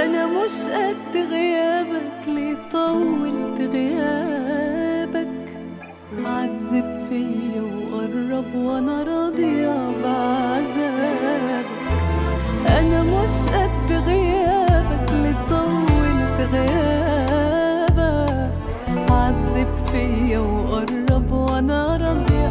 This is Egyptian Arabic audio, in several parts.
أنا مش قد غيابك ليه طولت غيابك عذب فيا وقرب وأنا راضية بعذابك أنا مش قد غيابك ليه طولت غيابك عذب فيا وقرب وأنا راضية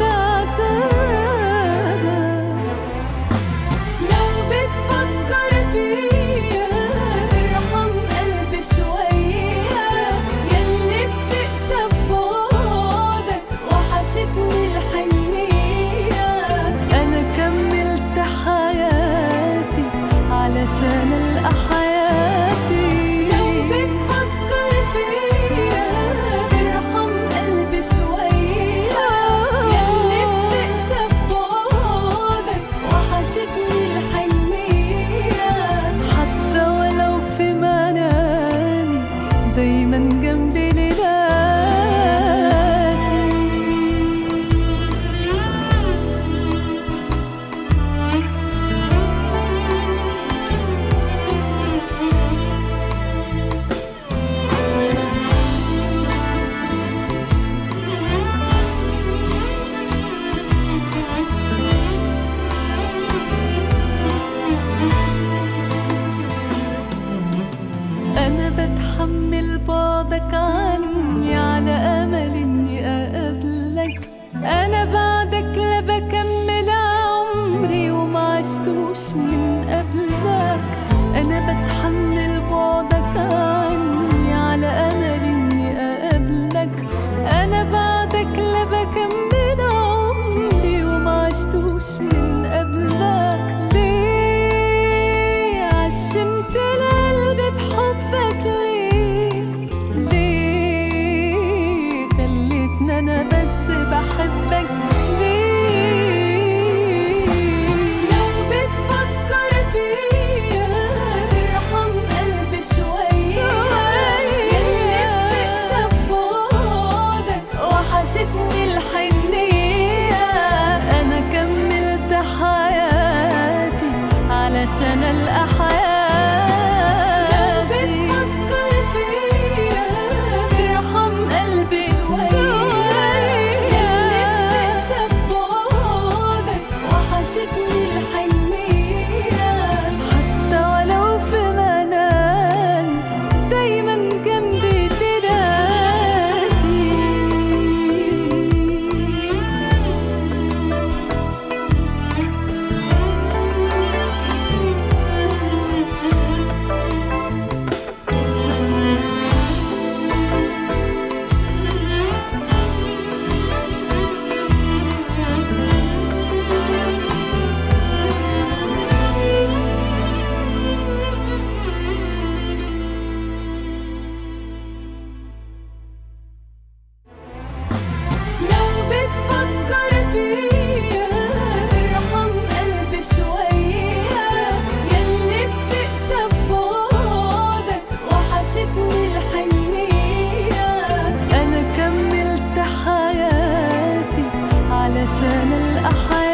بعذابك لو بتفكر فيا ارحم قلبي شوية يلي بتقسى ببعدك وحشتني الحنية أنا كملت حياتي علشان ألقى حياتي لو بتفكر فيا ارحم قلبي شوية يلي بتقسى ببعدك وحشتني الحنية حتى ولو في منامي دايما جنبي ليلاتي أنا بتحمل بعدك عني على أمل إني أقابلك أنا بعدك لا بكمل عمري وما عشتوش من قبلك أنا بتحمل بعدك عني على أمل إني أقابلك أنا بعدك لا بكمل عمري وما عشتوش من قبلك ليه عشمت القلب بحبك ليه ليه خليتني انا بس بحبك ليه لو بتفكر فيا ارحم قلبي شوية يلي بتقسى ببعدك وحشتني الحنية أنا كملت حياتي علشان ألقى حياتي لو بتفكر فيا ارحم قلبي شوية يلي بتقسى ببعدك وحشتني الحنية حتى ولو في منامي دايما جنبي ليلاتي لو بتفكر فيا ارحم قلبي شوية يلي بتقسى ببعدك وحشتني الحنية أنا كملت حياتي علشان ألقى حياتي